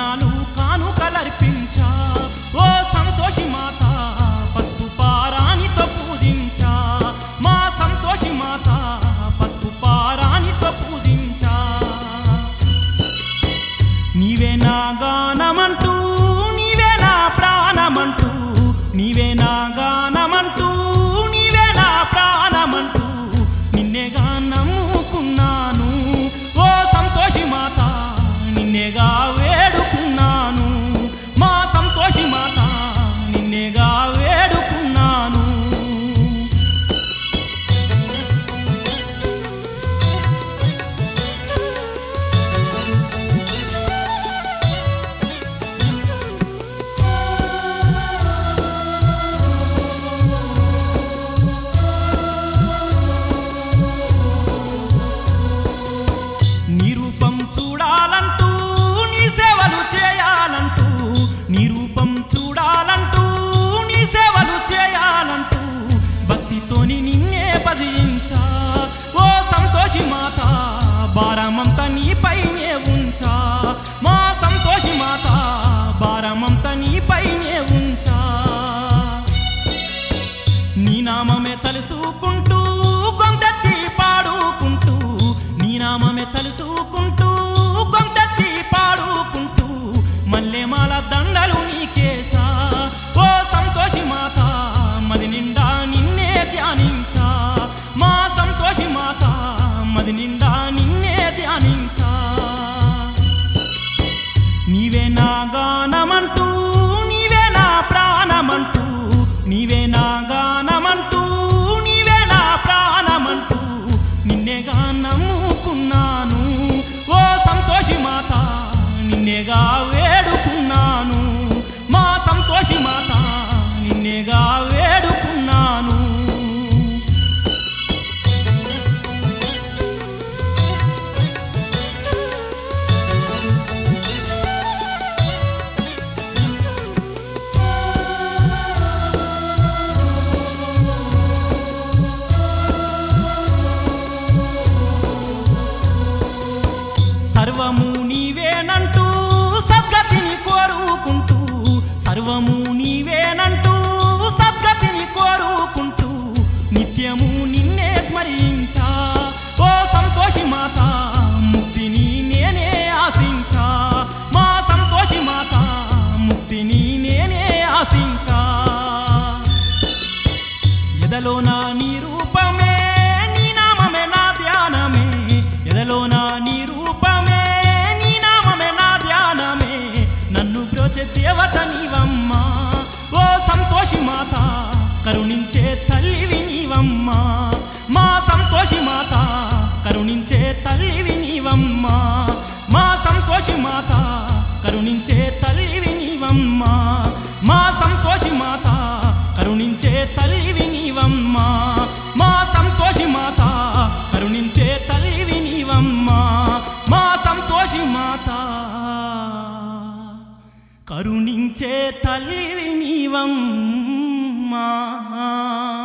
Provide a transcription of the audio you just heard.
బోనాలు కానుకలర్పించా ఓ సంతోషి మాత పసుపు పారానితో పూజించా మా సంతోషి మాత పసుపు పారానితో పూజించా నీవే నా గానమంటూ నీవే నా ప్రాణమంటూ నీవే నా గానమంటూ నీవే నా ప్రాణమంటూ నిన్నేగా నమ్ముకున్నాను ఓ సంతోషి మాత నిన్నేగా వేడుకున్నాను మా సంతోషి మాత నిన్నేగా వేడుకున్నాను నీ రూపం చూడాలంటూ నీ సేవలు చేయాలంటూ నీ రూపం చూడాలంటూ నీ సేవలు చేయాలంటూ భక్తితోని నిన్నే భజించా ఓ సంతోషి మాత భారమంతా నీపైనే ఉంచా మా సంతోషి మాత భారమంతా నీపైనే ఉంచా నీ నామమే తలుసుకుంటూ గొంతెత్తి పాడుకుంటూ నీ నామమే తలుసుకుంటూ గొంతెత్తి పాడుకుంటూ మల్లెమాల దండలు నీకేసా ఓ సంతోషి మాత మది నిండా నిన్నే ధ్యానించా మా సంతోషి మాత మది నిండా నిన్నే ధ్యానించా నీవే నా గానమంటూ నీవే నా ప్రాణమంటూ నీవే నా గానమంటూ నీవే నా ప్రాణమంటూ నిన్నేగా నమ్ముకున్నాను ఓ సంతోషి మాత నిన్నేగా వేడుకున్నాను మా సంతోషి మాత నిన్నేగా వేడుకున్నాను సర్వము నీవేనంటూ సద్గతిని కోరుకుంటూ సర్వము నీవేనంటూ సద్గతిని కోరుకుంటూ నిత్యము నిన్నే స్మరించా ఓ సంతోషి మాత ముక్తిని నేనే ఆశించా మా సంతోషి మాత ముక్తిని నేనే ఆశించా ఎదలో నా నీ రూపమే నీ నామమే నా ధ్యానమే ఎదలో నా నీ రూపమే నీ నామమే నా ధ్యానమే నన్ను బ్రోచే దేవత నీవమ్మా ఓ సంతోషి మాత కరుణించే తల్లివి నీవమ్మా మా సంతోషి మాత కరుణించే తల్లివి నీవమ్మా మా సంతోషి మాత కరుణించే తల్లివి నీవమ్మా మా సంతోషి మాత కరుణించే తల్లివి నీవమ్మా మా సంతోషి మాత కరుణించే తల్లివి నీవమ్మా మా సంతోషి మాత కరుణించే తల్లివి నీవమ్మా